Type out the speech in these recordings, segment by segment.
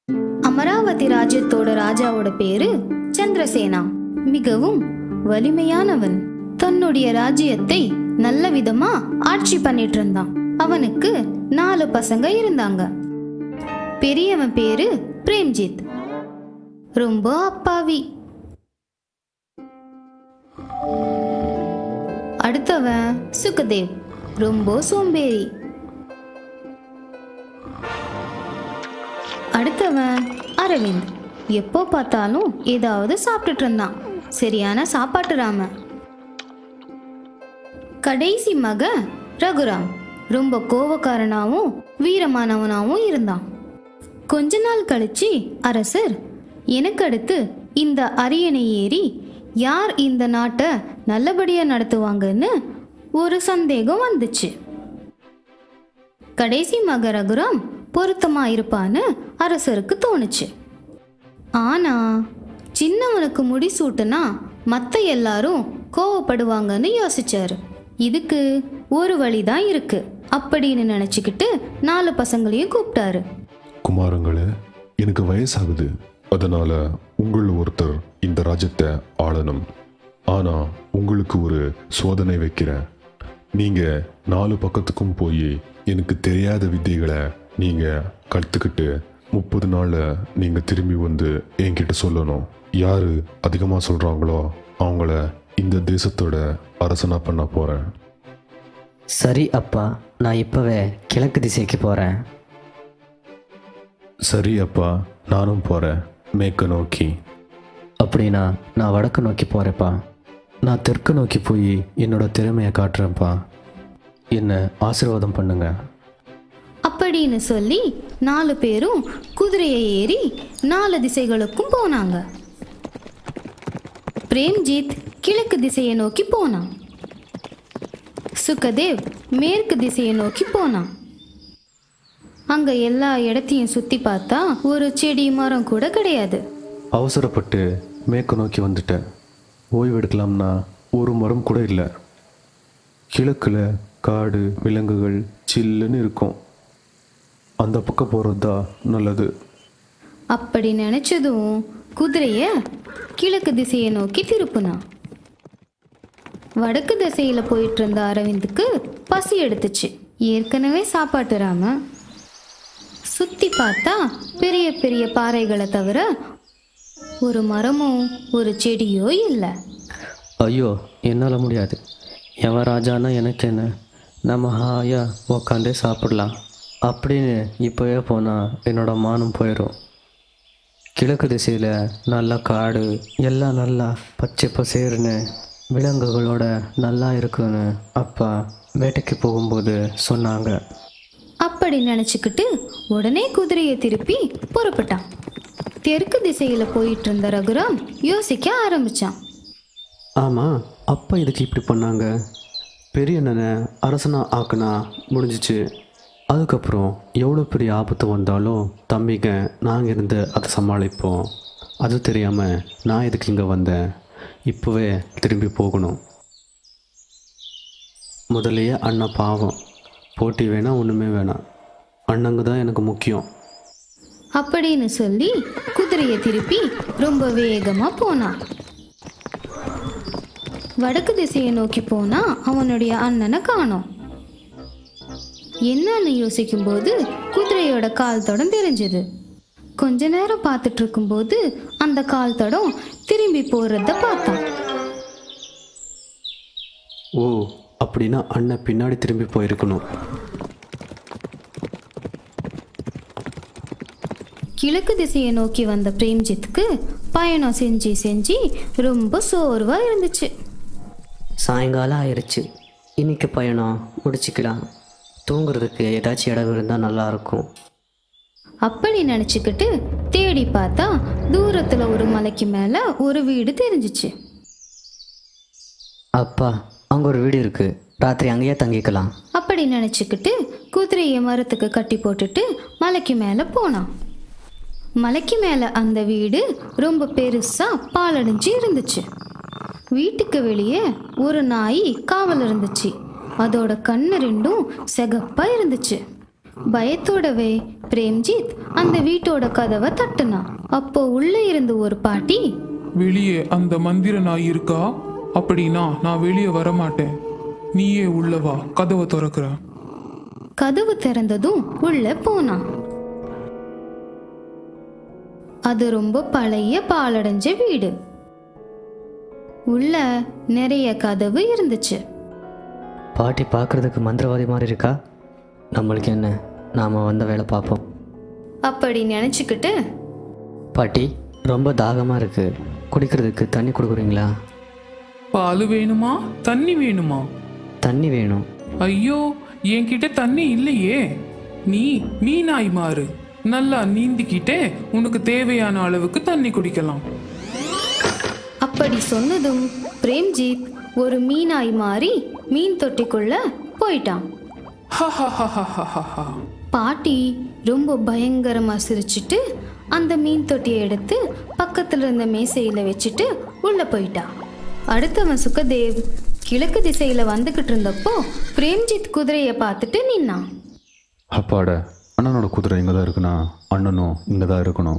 அமராவதி ராஜ்யத்தோட ராஜாவோட பேரு சந்திரசேனா மிகவும் வலிமையானவன் தன்னுடைய ராஜ்யத்தை நல்ல விதமா ஆட்சி பண்ணிட்டு இருந்தான் அவனுக்கு நாலு பசங்க இருந்தாங்க பெரியவன் பேரு பிரேம்ஜித் ரொம்ப அப்பாவி அடுத்தவன் சுகதேவ் ரொம்ப சோம்பேறி அடுத்தவன் அரவிந்த் எப்போ பார்த்தாலும் ஏதாவது சாப்பிட்டுட்டு இருந்தான் சரியான சாப்பாட்டு ராம கடைசி மக ரகுராம் ரொம்ப கோவக்காரனாவும் வீரமானவனாவும் இருந்தான் கொஞ்ச நாள் கழிச்சு அரசர் எனக்கு அடுத்து இந்த அரியணை ஏறி யார் இந்த நாட்டை நல்லபடியா நடத்துவாங்கன்னு ஒரு சந்தேகம் வந்துச்சு கடைசி மக ரகுராம் பொருத்தமா இருப்பான்னு அரசருக்கு தோணுச்சு ஆனா சின்னவனுக்கு முடிசூட்டுனா மத்த எல்லாரும் கோவப்படுவாங்கன்னு யோசிச்சாரு இதுக்கு ஒரு வழிதான் இருக்கு அப்படின்னு நினைச்சுக்கிட்டு நாலு பசங்களையும் கூப்பிட்டாரு குமாரங்களே எனக்கு வயசாகுது அதனால உங்கள் ஒருத்தர் இந்த ராஜ்யத்தை ஆளணும் ஆனா உங்களுக்கு ஒரு சோதனை வைக்கிறேன் நீங்க நாலு பக்கத்துக்கும் போய் எனக்கு தெரியாத வித்தைகளை நீங்க கற்றுக்கிட்டு முப்பது நாள்ல நீங்க திரும்பி வந்து என்கிட்ட சொல்லணும் யாரு அதிகமா சொல்றாங்களோ அவங்கள இந்த தேசத்தோட அரசனா பண்ண போறேன் சரி அப்பா நான் இப்போவே கிழக்கு திசைக்கு போகிறேன் சரி அப்பா நானும் போறேன் மேற்க நோக்கி அப்படின்னா நான் வடக்கு நோக்கி போகிறேப்பா நான் தெற்கு நோக்கி போய் என்னோட திறமையை காட்டுறேன்ப்பா என்னை ஆசீர்வாதம் பண்ணுங்க அப்படின்னு சொல்லி நாலு பேரும் குதிரையை ஏறி நாலு திசைகளுக்கும் போனாங்க பிரேம்ஜித் கிழக்கு திசையை நோக்கி போனான் சுகதேவ் மேற்கு திசையை நோக்கி போனான் அங்க எல்லா இடத்தையும் சுத்தி பார்த்தா ஒரு செடி மரம் கூட கிடையாது அவசரப்பட்டு மேற்கு நோக்கி வந்துட்டேன் ஓய்வு எடுக்கலாம்னா ஒரு மரம் கூட இல்லை கிழக்கில் காடு விலங்குகள் சில்லுன்னு இருக்கும் அந்த பக்கம் போகிறது தான் நல்லது அப்படி நினைச்சதும் குதிரைய கிழக்கு திசையை நோக்கி திருப்புனான் வடக்கு திசையில போயிட்டு இருந்த அரவிந்துக்கு பசி எடுத்துச்சு ஏற்கனவே சாப்பாட்டுறாம சுத்தி பார்த்தா பெரிய பெரிய பாறைகளை தவிர ஒரு மரமோ ஒரு செடியோ இல்லை ஐயோ என்னால் முடியாது எவன் ராஜானா எனக்கு என்ன நம்ம ஹாயா உக்காந்தே சாப்பிடலாம் அப்படின்னு இப்போவே போனால் என்னோட மானம் போயிடும் கிழக்கு திசையில் நல்லா காடு எல்லாம் நல்லா பச்சை பசேர்னு விலங்குகளோட நல்லா இருக்குன்னு அப்பா வேட்டைக்கு போகும்போது சொன்னாங்க அப்படி நினச்சிக்கிட்டு உடனே குதிரையை திருப்பி புறப்பட்டான் தெற்கு திசையில போயிட்டு இருந்த ரகுராம் யோசிக்க ஆரம்பிச்சான் ஆமாம் அப்பா இதுக்கு இப்படி பண்ணாங்க பெரிய அண்ணனை அரசனா ஆக்குனா முடிஞ்சிச்சு அதுக்கப்புறம் எவ்வளோ பெரிய ஆபத்து வந்தாலும் தம்பிங்க நாங்கள் இருந்து அதை சமாளிப்போம் அது தெரியாமல் நான் இதுக்கு இங்கே வந்தேன் இப்போவே திரும்பி போகணும் முதலையே அண்ணன் பாவம் போட்டி வேணாம் ஒன்றுமே வேணாம் அண்ணங்க தான் எனக்கு முக்கியம் அப்படின்னு சொல்லி குதிரையை திருப்பி ரொம்ப வேகமா போனான் வடக்கு திசையை நோக்கி போனா அவனுடைய அண்ணனை காணோம் என்னன்னு யோசிக்கும்போது குதிரையோட கால் தடம் தெரிஞ்சது கொஞ்ச நேரம் பார்த்துட்டு இருக்கும்போது அந்த கால் தடம் திரும்பி போறத பார்த்தான் ஓ அப்படின்னா அண்ணன் பின்னாடி திரும்பி போயிருக்கணும் கிழக்கு திசையை நோக்கி வந்த பிரேம்ஜித்துக்கு பயணம் செஞ்சு செஞ்சு ரொம்ப சோர்வா இருந்துச்சு சாயங்காலம் ஆயிடுச்சு இன்னைக்கு பயணம் முடிச்சுக்கலாம் தூங்குறதுக்கு ஏதாச்சும் இடம் இருந்தால் நல்லாயிருக்கும் அப்படி நினச்சிக்கிட்டு தேடி பார்த்தா தூரத்தில் ஒரு மலைக்கு மேலே ஒரு வீடு தெரிஞ்சிச்சு அப்பா அங்கே ஒரு வீடு இருக்குது ராத்திரி அங்கேயே தங்கிக்கலாம் அப்படி நினச்சிக்கிட்டு குதிரையை மரத்துக்கு கட்டி போட்டுட்டு மலைக்கு மேலே போனான் மலைக்கு மேலே அந்த வீடு ரொம்ப பெருசாக பாலடைஞ்சு இருந்துச்சு வீட்டுக்கு வெளியே ஒரு நாய் காவல் இருந்துச்சு அதோட கண்ணு ரெண்டும் செகப்பா இருந்துச்சு பயத்தோடவே பிரேம்ஜித் அந்த வீட்டோட கதவை தட்டுனான் அப்போ உள்ள இருந்து ஒரு பாட்டி வெளியே அந்த மந்திர நாய் இருக்கா அப்படின்னா நான் வெளியே வரமாட்டேன் நீயே உள்ள வா கதவை திறக்கிற கதவு திறந்ததும் உள்ள போனான் அது ரொம்ப பழைய பாலடைஞ்ச வீடு உள்ள நிறைய கதவு இருந்துச்சு பாட்டி பார்க்குறதுக்கு மந்திரவாதி மாதிரி இருக்கா நம்மளுக்கு என்ன நாம் வந்த வேலை பார்ப்போம் அப்படி நினச்சிக்கிட்டு பாட்டி ரொம்ப தாகமாக இருக்குது குடிக்கிறதுக்கு தண்ணி கொடுக்குறீங்களா பால் வேணுமா தண்ணி வேணுமா தண்ணி வேணும் ஐயோ என்கிட்ட தண்ணி இல்லையே நீ மீனாய் மாறு நல்லா நீந்திக்கிட்டே உனக்கு தேவையான அளவுக்கு தண்ணி குடிக்கலாம் அப்படி சொன்னதும் பிரேம்ஜித் ஒரு மீனாய் மாறி மீன் தொட்டிக்குள்ள போயிட்டான் ஹஹஹஹஹஹஹா. பாட்டி ரொம்ப பயங்கரமா சிரிச்சிட்டு அந்த மீன் தொட்டியை எடுத்து பக்கத்துல இருந்த மேசையில வச்சுட்டு உள்ள போயிட்டா அடுத்தவன் சுகதேவ் கிழக்கு திசையில வந்துகிட்டு இருந்தப்போ பிரேம்ஜித் குதிரையை பார்த்துட்டு நின்னான் அப்பாட அண்ணனோட குதிரை இங்கே தான் இருக்குண்ணா அண்ணனும் இங்கே தான் இருக்கணும்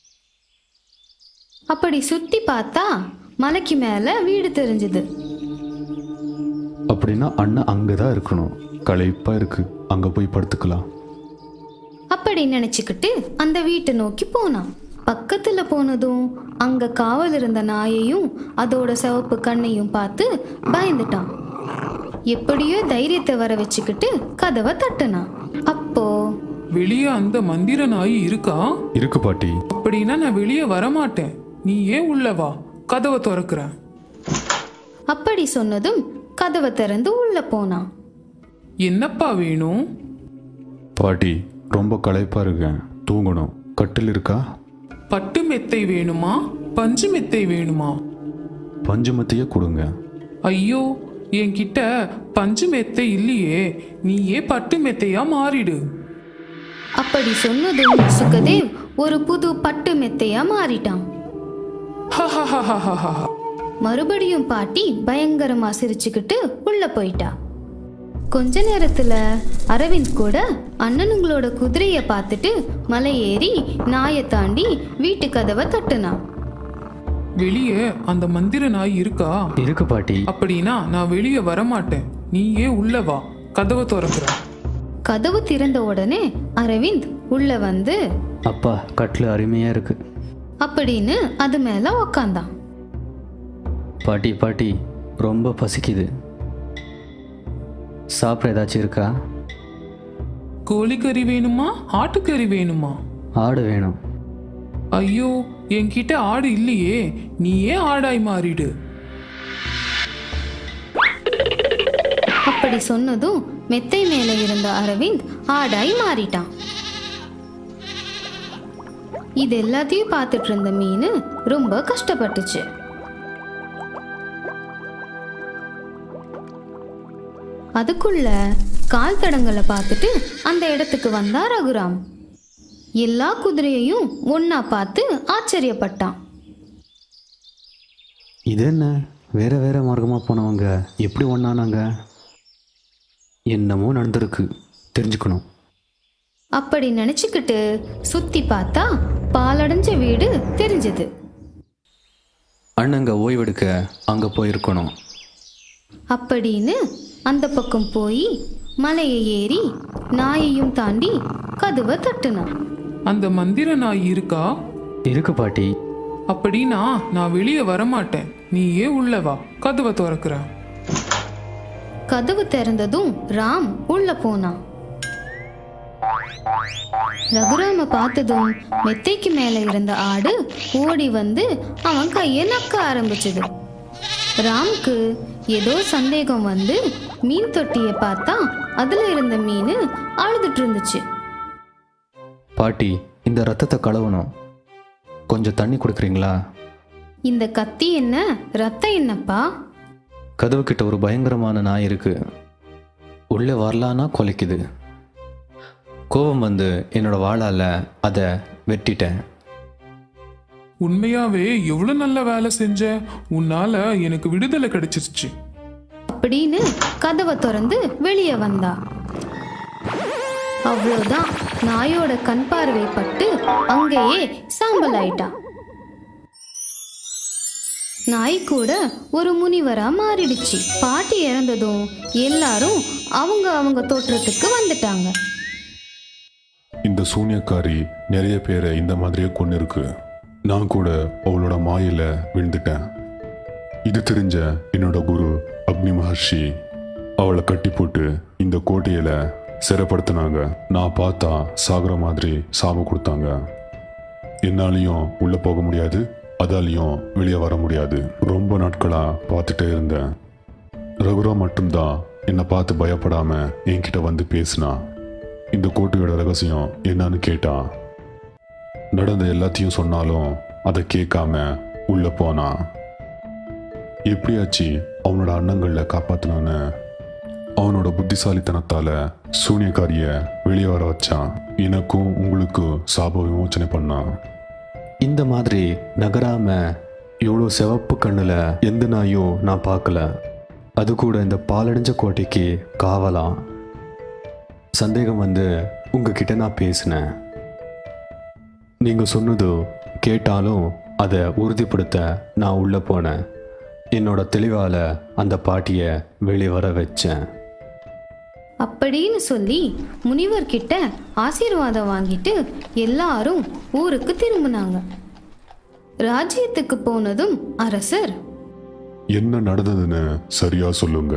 அப்படி சுத்தி பார்த்தா மலைக்கு மேல வீடு தெரிஞ்சுது அப்படின்னா அண்ணன் அங்கே தான் இருக்கணும் களைப்பாக இருக்கு அங்கே போய் படுத்துக்கலாம் அப்படி நினைச்சுக்கிட்டு அந்த வீட்டை நோக்கி போனான் பக்கத்துல போனதும் அங்க காவல் இருந்த நாயையும் அதோட சிவப்பு கண்ணையும் பார்த்து பயந்துட்டான் எப்படியோ தைரியத்தை வர வச்சுக்கிட்டு கதவை தட்டுனான் அப்போ வெளியே அந்த மந்திர நாய் இருக்கா இருக்கு பாட்டி அப்படின்னா நான் வெளியே வரமாட்டேன் நீ ஏன் உள்ள வா கதவை திறக்கிற அப்படி சொன்னதும் கதவை திறந்து உள்ள போனான் என்னப்பா வேணும் பாட்டி ரொம்ப களைப்பாக இருக்கேன் தூங்கணும் கட்டில் இருக்கா பட்டு மெத்தை வேணுமா பஞ்சு மெத்தை வேணுமா பஞ்சுமத்தையே கொடுங்க ஐயோ என்கிட்ட பஞ்சு மெத்தை இல்லையே நீயே பட்டு மெத்தையா மாறிடு அப்படி சொன்னதும் சுகதேவ் ஒரு புது பட்டு மெத்தையா மாறிட்டான் ஹஹஹஹஹஹா. மறுபடியும் பாட்டி பயங்கரமா சிரிச்சுக்கிட்டு உள்ள போயிட்டா கொஞ்ச நேரத்துல அரவிந்த் கூட அண்ணனுங்களோட குதிரைய பார்த்துட்டு மலை ஏறி நாயை தாண்டி வீட்டு கதவை தட்டுனான் வெளியே அந்த மந்திர நாய் இருக்கா இருக்கு பாட்டி அப்படின்னா நான் வெளியே வரமாட்டேன் நீயே உள்ள வா கதவை திறக்கிற கதவு திறந்த உடனே அரவிந்த் உள்ள வந்து அப்பா கட்டில் அருமையாக இருக்கு அப்படின்னு அது மேல உக்காந்தான் பாட்டி பாட்டி ரொம்ப பசிக்குது சாப்பிட ஏதாச்சும் இருக்கா கோழிக்கறி வேணுமா ஆட்டுக்கறி வேணுமா ஆடு வேணும் ஐயோ என்கிட்ட ஆடு இல்லையே நீயே ஆடாய் மாறிடு அப்படி சொன்னதும் மெத்தை மேல இருந்த அரவிந்த் ஆடாய் மாறிட்டான் இது எல்லாத்தையும் பார்த்துட்டு இருந்த மீன் ரொம்ப கஷ்டப்பட்டுச்சு அதுக்குள்ள கால் தடங்களை பார்த்துட்டு அந்த இடத்துக்கு வந்தா ரகுராம் எல்லா குதிரையையும் ஒண்ணா பார்த்து ஆச்சரியப்பட்டான் இது என்ன வேற வேற மார்க்கமாக போனவங்க எப்படி ஒன்றானாங்க என்னமோ நடந்திருக்கு தெரிஞ்சுக்கணும் அப்படி நினைச்சுக்கிட்டு சுத்தி பார்த்தா பாலடைஞ்ச வீடு தெரிஞ்சது அண்ணங்க ஓய்வெடுக்க அங்கே போயிருக்கணும் அப்படின்னு அந்த பக்கம் போய் மலையை ஏறி நாயையும் தாண்டி கதவை தட்டுனான் அந்த மந்திர நாய் இருக்கா இருக்கு பாட்டி அப்படின்னா நான் வெளியே வரமாட்டேன் நீயே உள்ள வா கதவை திறக்கிற கதவு திறந்ததும் ராம் உள்ள போனான் ரகுராம பார்த்ததும் மெத்தைக்கு மேல இருந்த ஆடு ஓடி வந்து அவன் கையை நக்க ஆரம்பிச்சது ராம்க்கு ஏதோ சந்தேகம் வந்து மீன் தொட்டியை பார்த்தா அதுல இருந்த மீன் அழுதுட்டு இருந்துச்சு பாட்டி இந்த ரத்தத்தை கழுவணும் கொஞ்சம் தண்ணி கொடுக்குறீங்களா இந்த கத்தி என்ன ரத்தம் என்னப்பா கதவு கிட்ட ஒரு பயங்கரமான நாய் இருக்கு உள்ளே வரலான்னா கொலைக்குது கோபம் வந்து என்னோட வாளால் அதை வெட்டிட்டேன் உண்மையாவே எவ்வளவு நல்ல வேலை செஞ்ச உன்னால எனக்கு விடுதலை கிடைச்சிருச்சு அப்படின்னு கதவை திறந்து வெளியே வந்தா அவ்வளோதான் நாயோட கண் பார்வை பட்டு அங்கேயே சாம்பல் ஆயிட்டான் நாய் கூட ஒரு முனிவரா மாறிடுச்சு பாட்டி இறந்ததும் எல்லாரும் அவங்க அவங்க தோற்றத்துக்கு வந்துட்டாங்க இந்த சூனியக்காரி நிறைய பேரை இந்த மாதிரியே கொண்டு இருக்கு நான் கூட அவளோட மாயில விழுந்துட்டேன் இது தெரிஞ்ச என்னோட குரு அக்னி மகர்ஷி அவளை கட்டி போட்டு இந்த கோட்டையில சிறைப்படுத்தினாங்க நான் பார்த்தா சாகுற மாதிரி சாபம் கொடுத்தாங்க என்னாலையும் உள்ள போக முடியாது அதாலையும் வெளியே வர முடியாது ரொம்ப நாட்களா பார்த்துட்டே இருந்தேன் ரகுராம் மட்டும்தான் என்னை பார்த்து பயப்படாம என்கிட்ட வந்து பேசினா இந்த கோட்டையோட ரகசியம் என்னன்னு கேட்டா நடந்த எல்லாத்தையும் சொன்னாலும் அதை கேட்காம உள்ள போனா எப்படியாச்சு அவனோட அண்ணங்கள்ல காப்பாத்தினான்னு அவனோட புத்திசாலித்தனத்தால சூனியக்காரிய வெளியே வர வச்சான் எனக்கும் உங்களுக்கும் சாப விமோச்சனை பண்ணான் இந்த மாதிரி நகராம எவ்வளோ சிவப்பு கண்ணில் எந்த நாயும் நான் பார்க்கல அது கூட இந்த பாலடைஞ்ச கோட்டைக்கு காவலாம் சந்தேகம் வந்து உங்ககிட்ட நான் பேசினேன் நீங்கள் சொன்னது கேட்டாலும் அதை உறுதிப்படுத்த நான் உள்ளே போனேன் என்னோட தெளிவால் அந்த பாட்டியை வெளியே வர வச்சேன் அப்படின்னு சொல்லி முனிவர் கிட்ட ஆசீர்வாதம் வாங்கிட்டு எல்லாரும் ஊருக்கு திரும்பினாங்க ராஜ்யத்துக்கு போனதும் அரசர் என்ன நடந்ததுன்னு சரியா சொல்லுங்க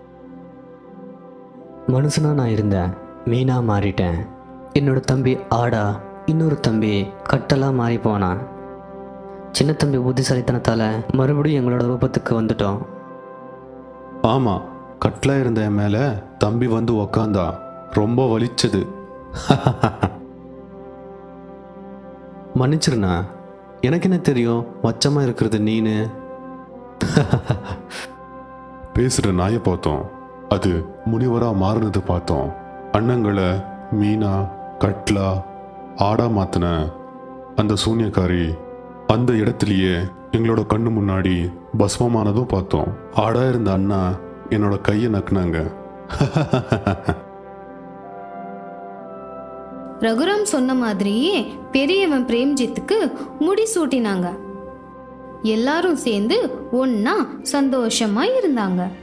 மனுஷனா நான் இருந்தேன் மீனா மாறிட்டேன் என்னோட தம்பி ஆடா இன்னொரு தம்பி கட்டலா மாறி போனான் சின்ன தம்பி புத்திசாலித்தனத்தால் மறுபடியும் எங்களோட ரூபத்துக்கு வந்துட்டோம் ஆமாம் கட்டில் இருந்த என் மேலே தம்பி வந்து உக்காந்தா ரொம்ப வலிச்சது மன்னிச்சிருண்ணா எனக்கு என்ன தெரியும் மச்சமாக இருக்கிறது நீனு பேசுற நாயை பார்த்தோம் அது முனிவரா மாறினது பார்த்தோம் அண்ணங்களை மீனா கட்லா ஆடா மாத்தின அந்த சூனியக்காரி அந்த இடத்துலயே எங்களோட கண்ணு முன்னாடி பஸ்மமானதும் பார்த்தோம் ஆடா இருந்த அண்ணா என்னோட கையை நக்குனாங்க ரகுராம் சொன்ன மாதிரியே பெரியவன் பிரேம்ஜித்துக்கு முடி சூட்டினாங்க எல்லாரும் சேர்ந்து ஒண்ணா சந்தோஷமா இருந்தாங்க